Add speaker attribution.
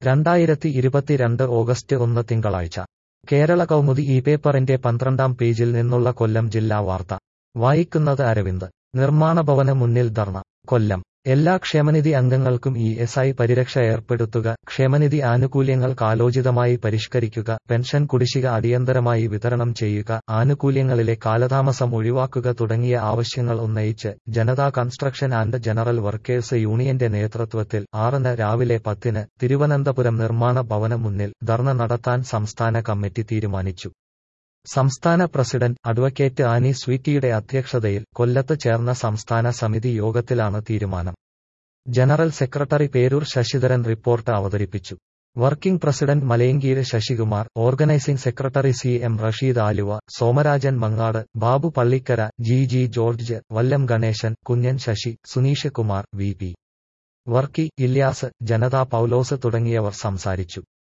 Speaker 1: രണ്ടായിരത്തി ഇരുപത്തിരണ്ട് ഓഗസ്റ്റ് ഒന്ന് തിങ്കളാഴ്ച കേരള കൗമുദി ഈ പേപ്പറിന്റെ പന്ത്രണ്ടാം പേജിൽ നിന്നുള്ള കൊല്ലം ജില്ലാ വാർത്ത വായിക്കുന്നത് അരവിന്ദ് നിർമ്മാണ ഭവന് മുന്നിൽ ധർണ കൊല്ലം എല്ലാ ക്ഷേമനിധി അംഗങ്ങൾക്കും ഇ എസ് ഐ പരിരക്ഷ ഏർപ്പെടുത്തുക ക്ഷേമനിധി ആനുകൂല്യങ്ങൾ കാലോചിതമായി പരിഷ്കരിക്കുക പെൻഷൻ കുടിശ്ശിക അടിയന്തരമായി വിതരണം ചെയ്യുക ആനുകൂല്യങ്ങളിലെ കാലതാമസം ഒഴിവാക്കുക തുടങ്ങിയ ആവശ്യങ്ങൾ ഉന്നയിച്ച് Janata construction and general workers യൂണിയന്റെ നേതൃത്വത്തിൽ ആറിന് രാവിലെ പത്തിന് തിരുവനന്തപുരം നിർമ്മാണ ഭവന് മുന്നിൽ ധർണ നടത്താൻ സംസ്ഥാന കമ്മിറ്റി തീരുമാനിച്ചു സംസ്ഥാന പ്രസിഡന്റ് അഡ്വക്കേറ്റ് ആനി സ്വീറ്റിയുടെ അധ്യക്ഷതയിൽ കൊല്ലത്ത് ചേർന്ന സംസ്ഥാന സമിതി യോഗത്തിലാണ് തീരുമാനം general secretary Peroor Sasidharan report അവതരിപ്പിച്ചു working president Malayinkeezhu Sasikumar organising secretary C M Rasheed Aluva Somarajan Mangad Babu Pallikkara G G George Vallam Ganesan Kunjan Sasi Suneesh Kumar V P Varkey Ilyas Janata Paulose തുടങ്ങിയവർ സംസാരിച്ചു